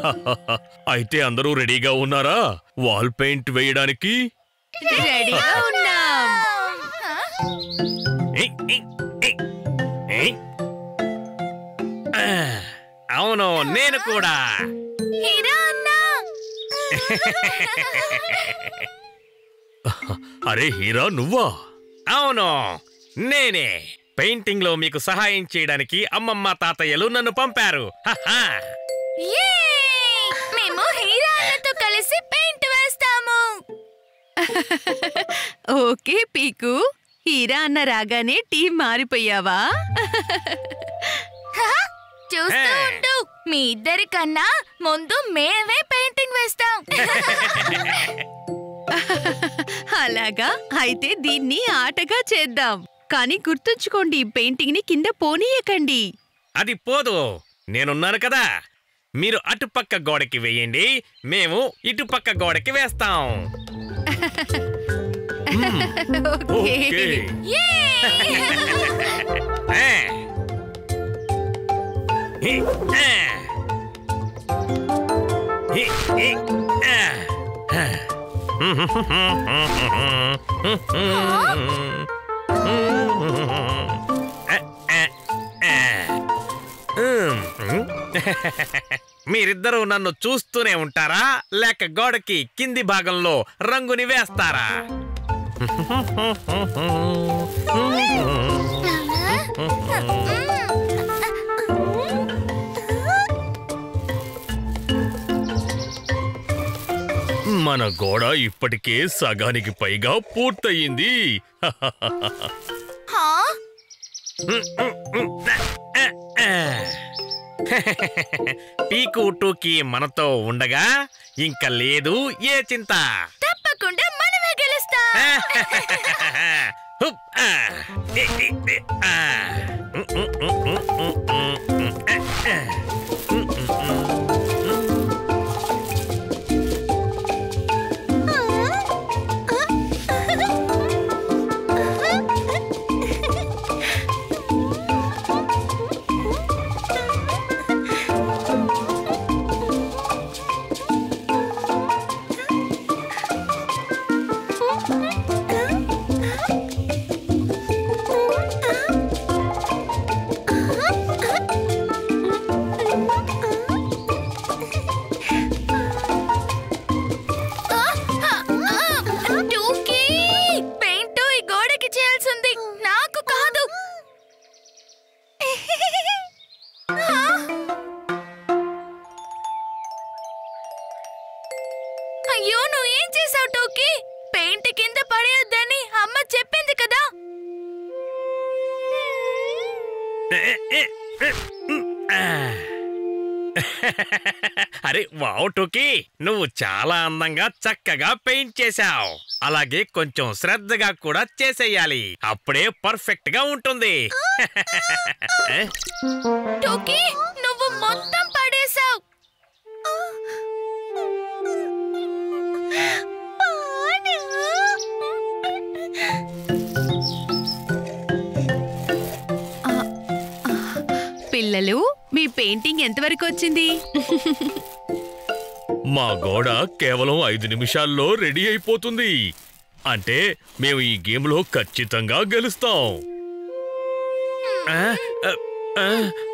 అయితే అందరూ రెడీగా ఉన్నారా వాల్ పెయింట్ వేయడానికి రెడీగా ఉన్నాం ఏయ్, ఏయ్, ఏయ్, ఏయ్. ఆ, అవును నేను కూడా హీరో అన్నా అరే హీరా నువ్వా అవును నేనే పెయింటింగ్ లో మీకు సహాయం చేయడానికి అమ్మమ్మ తాతయ్యలు నన్ను పంపారు హహా. యే! మేము హీరో అన్నతో కలిసి పెయింట్ వేస్తాము ఓకే పీకు హీరా అన్న రాగానే టీం మారిపోయావా హహ! చూస్తూ హే. ఉండు మీ ఇద్దరి కన్నా ముందు మేమే పెయింటింగ్ వేస్తాం అలాగా అయితే దీన్ని ఆటగా చేద్దాం కానీ గుర్తుంచుకోండి ఈ పెయింటింగ్ ని కింద పోనీయకండి అది పోదు నేనున్నాను కదా మీరు అటుపక్క గోడకి వేయండి మేము ఇటుపక్క గోడకి వేస్తాం మ్మ్. Okay okay. యే! ఆ. హి, ఆ. హి, హి, ఆ. ఆ. ఆ, ఆ, ఆ. ఉమ్. మీరిద్దరూ నన్ను చూస్తూనే ఉంటారా లేక గోడకి కింది భాగంలో రంగుని వేస్తారా మన గోడ ఇప్పటికే సగానికి పైగా పూర్తయింది హా? పీకు టూకి మనతో ఉండగా ఇంక లేదు ఏ చింత తప్పకుండా మనమే గెలుస్తాం హుప్, ఆ. ఏ, ఏ, ఏ, ఆ. ఉమ్, ఉమ్, ఉమ్, ఉమ్, ఉమ్, ఉమ్, ఉమ్, ఆ, ఆ. ఉమ్, ఉమ్, ఉమ్. టూకీ! పెయింట్ ఈ గోడకి చేయాల్సింది నాకు కాదు హా? అయ్యో నువ్వు ఏం చేసావు టోకీ పెయింట్ కింద పడేయొద్దని అమ్మ చెప్పింది కదా అరే వావ్ టోకీ నువ్వు చాలా అందంగా చక్కగా పెయింట్ చేశావు అలాగే కొంచెం శ్రద్ధగా కూడా చేసేయాలి అప్పుడే పర్ఫెక్ట్ గా ఉంటుంది టోకీ నువ్వు మొత్తం పడేశావు పిల్లలు మీ పెయింటింగ్ ఎంతవరకు వచ్చింది మా గోడ కేవలం ఐదు నిమిషాల్లో రెడీ అయిపోతుంది అంటే మేము ఈ గేమ్లో ఖచ్చితంగా గెలుస్తాం ఆ, ఆ, ఆ.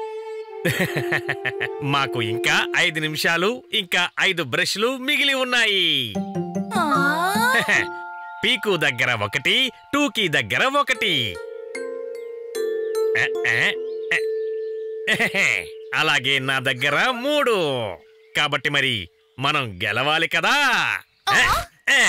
మాకు ఇంకా ఐదు నిమిషాలు ఇంకా ఐదు బ్రష్లు మిగిలి ఉన్నాయి ఆ? పీకు దగ్గర ఒకటి టూకీ దగ్గర ఒకటి ఆ, ఆ, ఆ. అలాగే నా దగ్గర మూడు కాబట్టి మరి మనం గెలవాలి కదా ఆ, ఆ.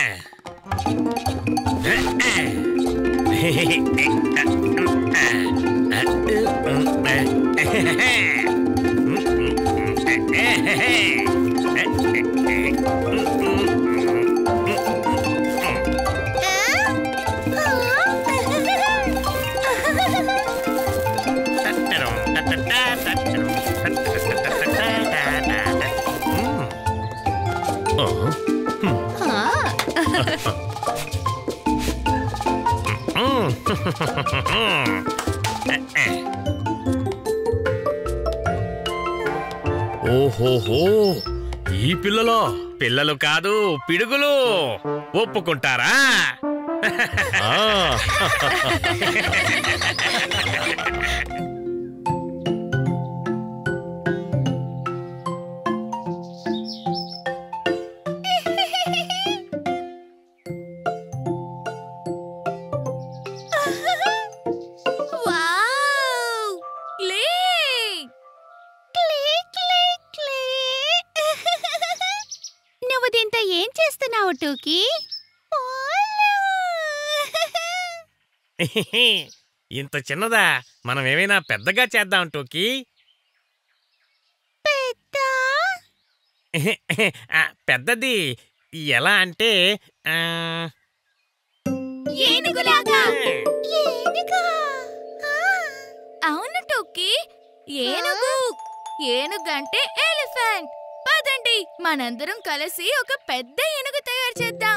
ఓహోహో ఈ పిల్లలో పిల్లలు కాదు పిడుగులు ఒప్పుకుంటారా ఆ, wow clay clay clay clay నువ్వు దీంతో ఏం చేస్తున్నావు టూకీ ఇంత చిన్నదా మనం ఏమైనా పెద్దగా చేద్దాం టోకి ఆ, పెద్దది ఎలా అంటే ఆ, ఏనుగులాగా అవును టోకీ ఏనుగు ఏనుగంటే ఎలిఫెంట్ పదండి మనందరం కలిసి ఒక పెద్ద ఏనుగు తయారు చేద్దాం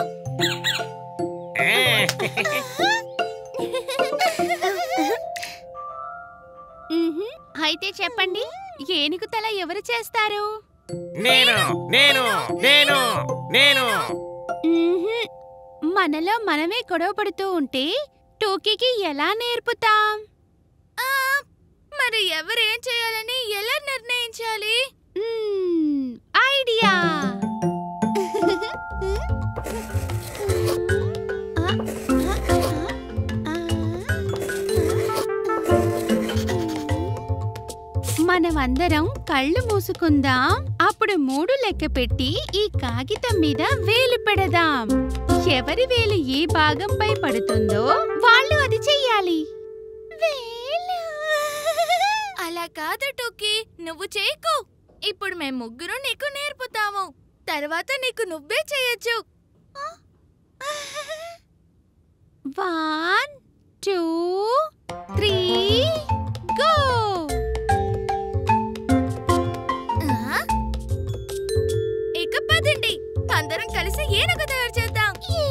మ్మ్హ్మ్. అయితే చెప్పండి ఏనుగు తల ఎవరు చేస్తారు నేను నేను నేను నేను మ్మ్హ్మ్. మనలో మనమే గొడవ పడుతూ ఉంటే టోకీకి ఎలా నేర్పుతాం ఆ, మరి ఎవరేం చేయాలని ఎలా నిర్ణయించాలి మ్మ్, ఐడియా మనమందరం కళ్ళు మూసుకుందాం అప్పుడు మూడు లెక్క పెట్టి ఈ కాగితం మీద వేలు పెడదాం ఎవరి వేలు ఏ భాగంపై పడుతుందో వాళ్ళు అది చెయ్యాలి అలా కాదు టోకీ నువ్వు చేయకు ఇప్పుడు మేము ముగ్గురు నీకు నేర్పుతాము తర్వాత నీకు నువ్వే చేయొచ్చు వన్ టూ త్రీ గో ఆ? ఇక పదండి అందరం కలిసి ఏనుగు తయారు చేద్దాం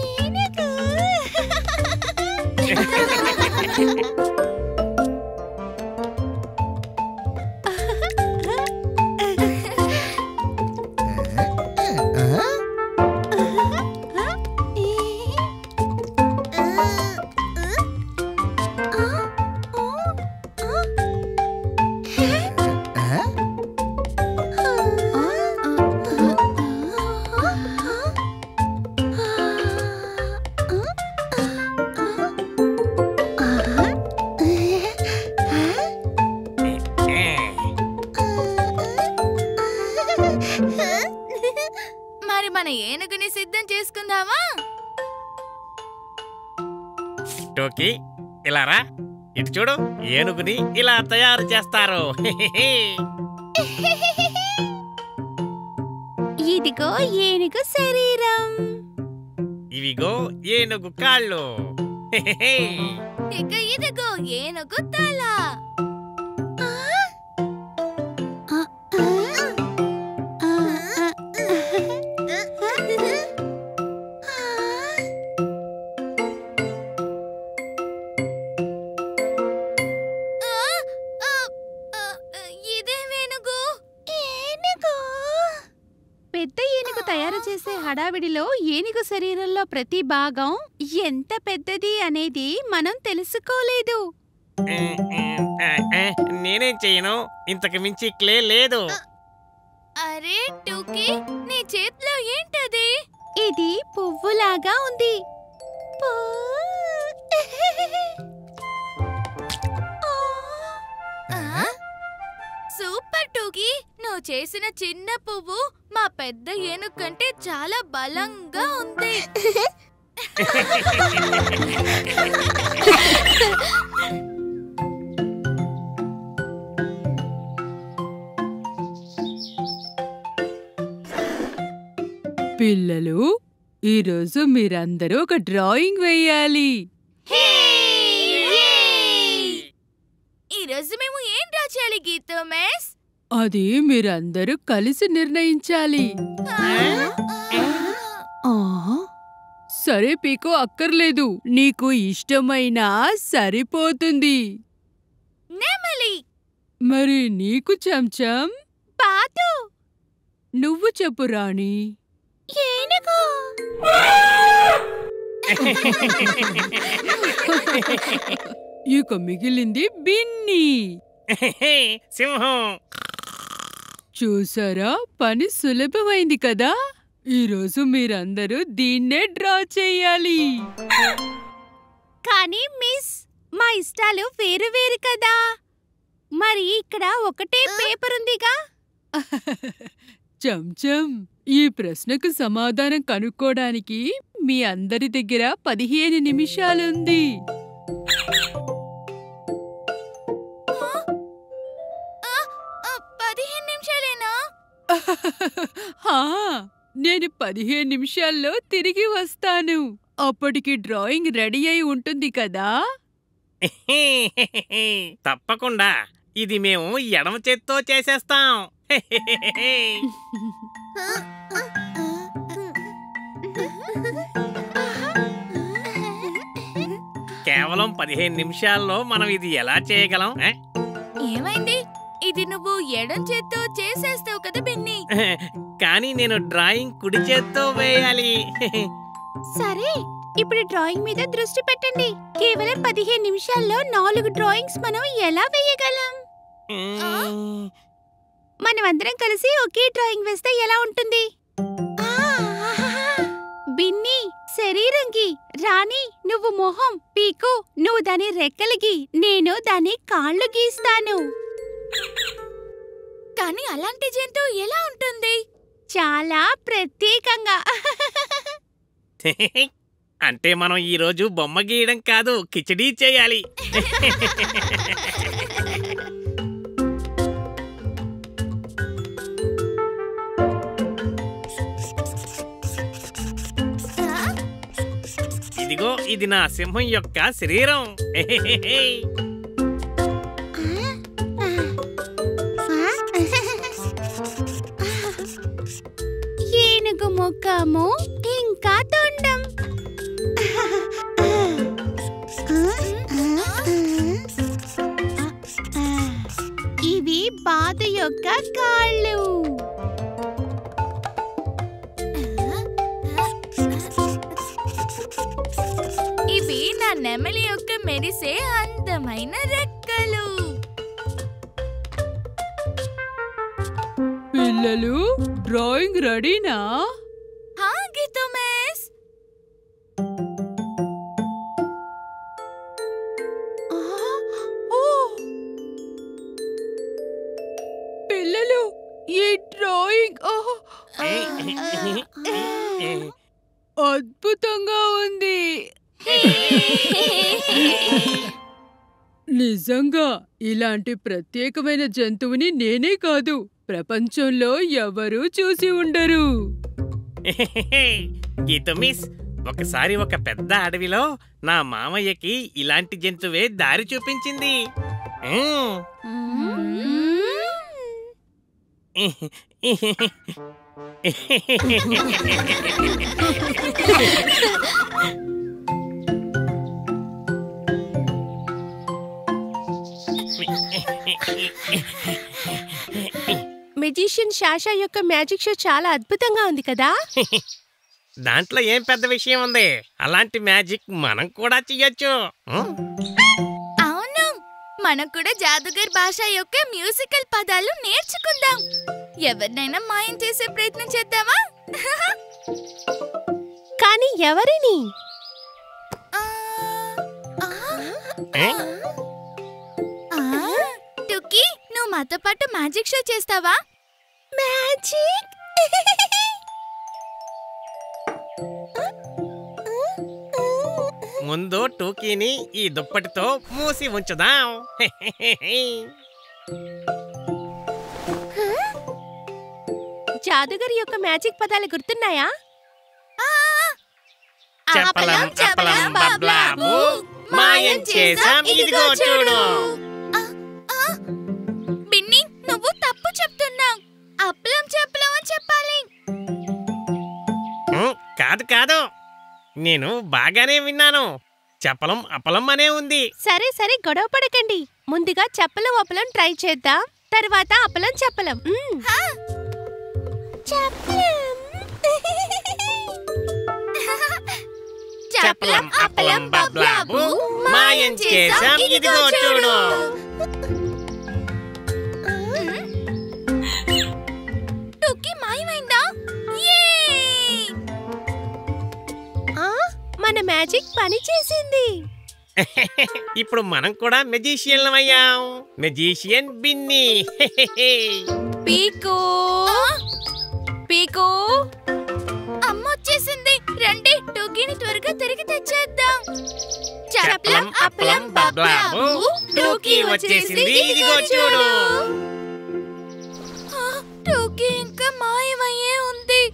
మరి మన ఏనుగుని సిద్ధం చేసుకుందామా టోకి ఇలా రా ఇటు చూడు ఏనుగుని ఇలా తయారు చేస్తారు ఇదిగో ఏనుగు శరీరం ఇవిగో ఏనుగు కాళ్ళు ఇక ఇదిగో ఏనుగు తల ఆ, ఆ, ఆ, ఇదే వేనుగు ఏనుగు పెద్ద ఏనుగు తయారు చేసే హడావిడిలో ఏనుగు శరీరంలో ప్రతి భాగం ఎంత పెద్దది అనేది మనం తెలుసుకోలేదు నేనేం చెయ్యను ఇంతకు మించి క్లే లేదు అరే టూకీ నీ చేతిలో ఏంటది ఇది పువ్వులాగా ఉంది ఆ? సూపర్ టూకీ నువ్వు చేసిన చిన్న పువ్వు మా పెద్ద ఏనుగు కంటే చాలా బలంగా ఉంది పిల్లలు ఈరోజు మీరందరూ ఒక డ్రాయింగ్ వేయాలి ఈ రోజు మేము ఏం డ్రా చేయాలి గీతో మేస్ అది మీరందరూ కలిసి నిర్ణయించాలి ఆ, సరే పీకో అక్కర్లేదు నీకు ఇష్టమైన సరిపోతుంది నెమలి మరి నీకు చెంచం పాతు నువ్వు చెప్పు రాణి ఏనుగు ఇక మిగిలింది బిన్ని సింహం చూసారా పని సులభమైంది కదా ఈరోజు మీరందరూ దీన్నే డ్రా చెయ్యాలి కానీ మిస్ మా ఇష్టాలు వేరు వేరు కదా మరి ఇక్కడ ఒకటే పేపర్ ఉందిగా చంచం ఈ ప్రశ్నకు సమాధానం కనుక్కోడానికి మీ అందరి దగ్గర పదిహేను నిమిషాలుంది ఆ, ఆ, పదిహేను నిమిషాలేనా హా, నేను పదిహేను నిమిషాల్లో తిరిగి వస్తాను అప్పటికి డ్రాయింగ్ రెడీ అయి ఉంటుంది కదా తప్పకుండా ఇది మేము ఎడమ చేత్తో చేసేస్తాం కేవలం పదిహేను నిమిషాల్లో మనం ఇది ఎలా చేయగలం ఏ? ఏమైంది ఇది నువ్వు ఎడం చేత్తో చేసేస్తావు కదా బెన్ని కానీ నేను డ్రాయింగ్ కుడి చేత్తో వేయాలి సరే ఇప్పుడు డ్రాయింగ్ మీద దృష్టి పెట్టండి కేవలం పదిహేను నిమిషాల్లో నాలుగు డ్రాయింగ్స్ మనం ఎలా వేయగలం మనమందరం కలిసి ఒకే డ్రాయింగ్ వేస్తే ఎలా ఉంటుంది బిన్ని శరీరంకి రాణి నువ్వు మొహం పీకు నువ్వు దాని రెక్కలకి నేను దాని కాళ్ళు గీస్తాను కానీ అలాంటి జంతువు ఎలా ఉంటుంది చాలా ప్రత్యేకంగా అంటే మనం ఈ రోజు బొమ్మ గీయడం కాదు కిచడీ చేయాలి ఇదిగో ఇది నా సింహం యొక్క శరీరం ఏనుగు ముఖము ఇంకా తొండం ఇవి బాధ యొక్క కాళ్ళు ఇవి నా నెమలి యొక్క మెరిసే అందమైన రెక్కలు పిల్లలు డ్రాయింగ్ రెడీనా హా గీతు మిస్ పిల్లలు ఈ డ్రాయింగ్ ఆహ్! అద్భుతంగా ఉంది నిజంగా ఇలాంటి ప్రత్యేకమైన జంతువుని నేనే కాదు ప్రపంచంలో ఎవరూ చూసి ఉండరు గీత మిస్ ఒకసారి ఒక పెద్ద అడవిలో నా మామయ్యకి ఇలాంటి జంతువే దారి చూపించింది ఉమ్. మెజిషియన్ షాషా యొక్క మ్యాజిక్ షో చాలా అద్భుతంగా ఉంది కదా దాంట్లో ఏం పెద్ద విషయం ఉంది అలాంటి మ్యాజిక్ మనం కూడా చెయ్యొచ్చు ఉమ్. అవును మనం కూడా జాదుగర్ భాష యొక్క మ్యూజికల్ పదాలు నేర్చుకుందాం ఎవరినైనా మాయం చేసే ప్రయత్నం చేద్దామా కానీ ఎవరిని ఆ, ఆ, ఏ? ఆ. టుకీ నువ్వు మాతో పాటు మ్యాజిక్ షో చేస్తావా మ్యాజిక్ ముందు టూకీని ఈ దుప్పటితో మూసి ఉంచుదాం జాదుగరి యొక్క మ్యాజిక్ పదాలు గుర్తున్నాయా ఆ, చెప్పలం, చెప్పలం, బబ్లాబు, మాయం చేసాం, ఇదిగో చూడు. ఆ, ఆ. బిన్ని నువ్వు తప్పు చెప్తున్నావు అప్పలం చెప్పలం అని చెప్పాలి ఉమ్, కాదు కాదు నేను బాగానే విన్నాను చెప్పలం అపలం అనే ఉంది సరే సరే గొడవ పడకండి ముందుగా చెప్పలం అప్పలం ట్రై చేద్దాం తర్వాత అప్పలం చెప్పలం మ్మ్. హా. చప్పలం అప్పలం బబ్లాబు మాయం చేశాం ఇదిగో చూడు టుక్కీ మాయమైందా యే! మన మ్యాజిక్ పని చేసింది ఇప్పుడు మనం కూడా మెజీషియన్ అయ్యాం మెజీషియన్ బిన్ని పీకో పీకో అమ్మ వచ్చేసింది రండి టోకీని త్వరగా తిరిగి తెచ్చేద్దాం చప్పలం అప్పలం బబ్లాబు టోకీ వచ్చేసింది ఇదిగో చూడు ఆ, టోకీ ఇంకా మాయమయ్యే ఉంది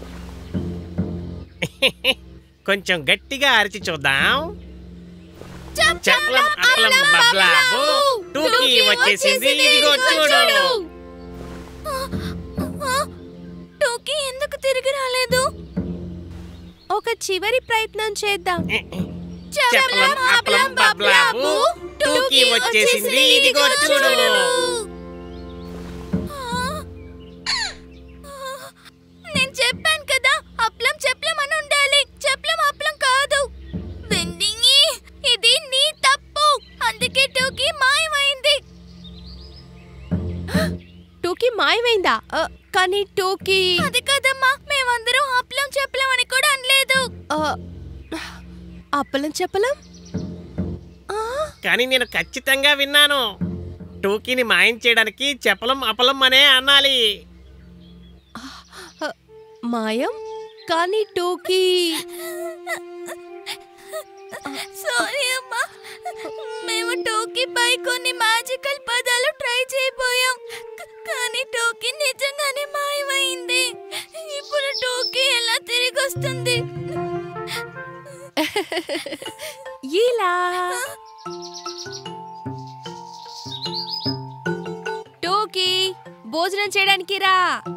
కొంచెం గట్టిగా అరిచి చూద్దాం చప్పలం చప్పలం అప్పలం బబ్లాబు టోకీ వచ్చేసింది ఇదిగో చూడు ఆ, ఆ, టోకీ ఎందుకు తిరిగి రాలేదు ఒక చివరి ప్రయత్నం చేద్దాం చప్పలం అప్పలం బబ్లాబు టోకీ వచ్చేసింది ఇదిగో చూడు నేను చెప్పాను కదా అప్లం చెప్లం అని ఉండాలి చెప్లం అప్లం కాదు వెండింగి ఇది నీ తప్పు అందుకే టోకీ మాయమైంది టోకీ మాయమైందా ఆ, కానీ టోకీ అది కదమ్మా మేమందరం అప్లం చెప్లం అని కూడా అనలేదు ఆ, అప్పలం చెప్పలం కానీ నేను ఖచ్చితంగా విన్నాను టోకీని మాయం చేయడానికి చెప్పలం అపలం అనే అనాలి మాయం కానీ టోకీ సారీ అమ్మా మేము టోకీ పై కొన్ని మ్యాజికల్ పదాలు ట్రై చేయబోయాం క- కానీ టోకీ నిజంగానే మాయమైంది ఇప్పుడు టోకీ ఎలా తిరిగి వస్తుంది ఇలా టోకీ భోజనం చేయడానికి రా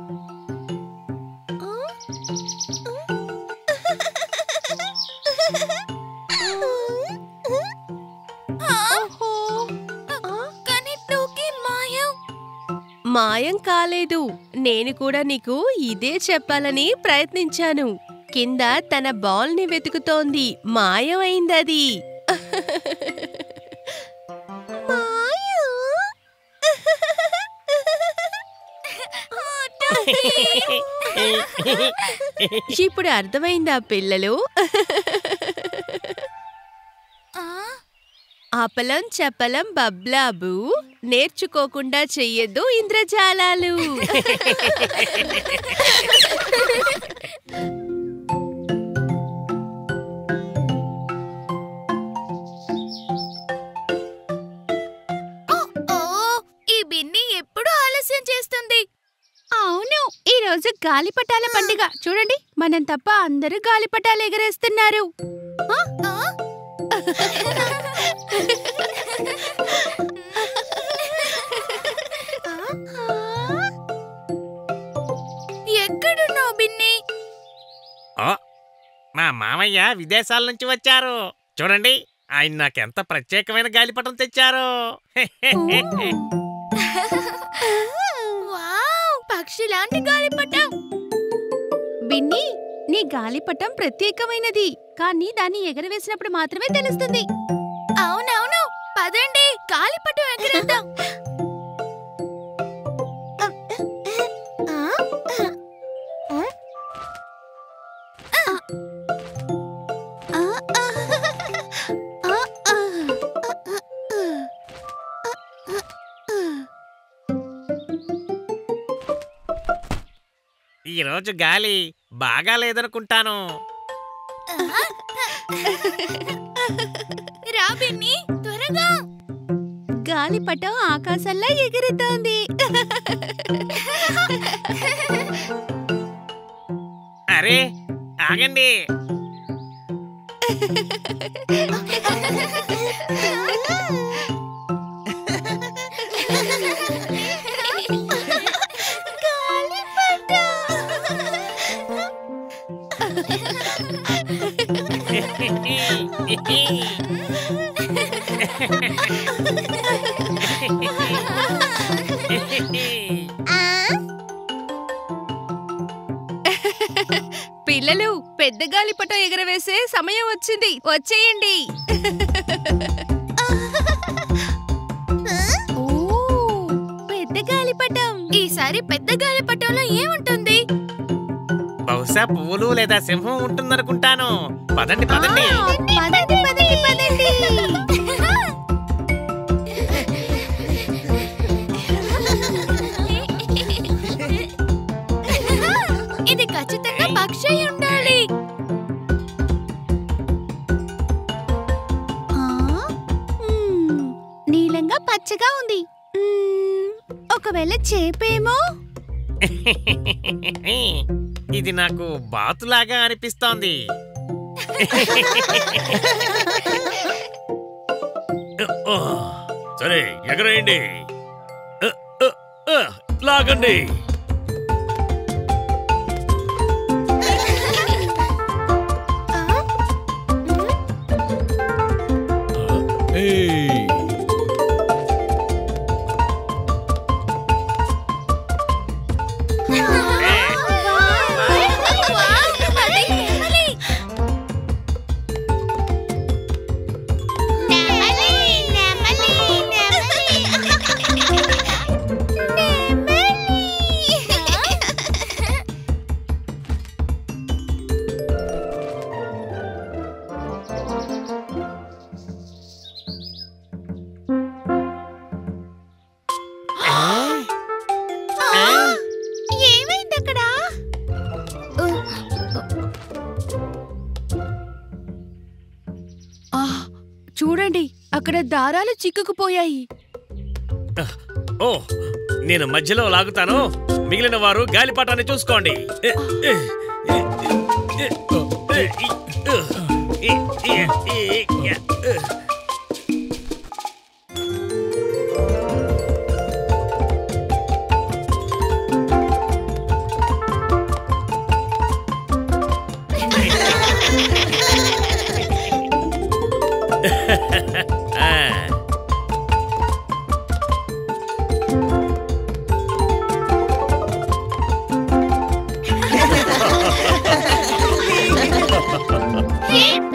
ఓహో. కానీ టోకీ మాయం మాయం కాలేదు నేను కూడా నీకు ఇదే చెప్పాలని ప్రయత్నించాను కింద తన బాల్ ని వెతుకుతోంది మాయమైందది ఇప్పుడు అర్థమైందా పిల్లలు ఆ, అపలం చపలం బబ్లాబు నేర్చుకోకుండా చెయ్యొద్దు ఇంద్రజాలాలు ఓ ఈ బిన్ని ఎప్పుడు ఆలస్యం చేస్తుంది అవును ఈ రోజు గాలిపటాల పండుగ చూడండి మనం తప్ప అందరూ గాలిపటాలు ఎగరేస్తున్నారు ఆ? ఎక్కడున్నావు బిన్ని ఓ మా మామయ్య విదేశాల నుంచి వచ్చారు చూడండి ఆయన నాకెంత ప్రత్యేకమైన గాలిపటం తెచ్చారు వావ్ పక్షి లాంటి గాలిపటం బిన్ని నీ గాలిపటం ప్రత్యేకమైనది కానీ దాన్ని ఎగరవేసినప్పుడు మాత్రమే తెలుస్తుంది అవునవును పదండి గాలిపటం ఎగరేద్దాం ఈ రోజు గాలి బాగా లేదనుకుంటాను రా బిన్ని త్వరగా గాలిపటం ఆకాశంలో ఎగురుతోంది అరే ఆగండి ఎగరవేసే సమయం వచ్చింది వచ్చేయండి ఓ పెద్ద గాలిపటం ఈసారి పెద్ద గాలిపటంలో ఏముంటుంది బహుశా పువ్వులు లేదా సింహం ఉంటుందనుకుంటాను పదండి పదండి ఆ, పదండి పదండి పదండి ఇది ఖచ్చితంగా పక్షి అయి ఉండాలి ఆ, మ్మ్, నీలంగా పచ్చగా ఉంది మ్మ్, ఒకవేళ చేపేమో ఇది నాకు బాతులాగా అనిపిస్తోంది ఓ, సరే ఎగరేయండి అ, అ, అ, లాగండి ఆ, ఏయ్ అది నెమలి. నెమలి, నెమలి, నెమలి. ఆ, ఏమైంది అక్కడ ఆ, చూడండి అక్కడ దారాలు చిక్కుకుపోయాయి ఓ నేను మధ్యలో లాగుతాను మిగిలిన వారు గాలిపటాన్ని చూసుకోండి ఎ, ఎ, ఎ, ఎ, ఎ, ఎ, ఎ, ఎ, ఎ, ఎ. ఆ. ఏ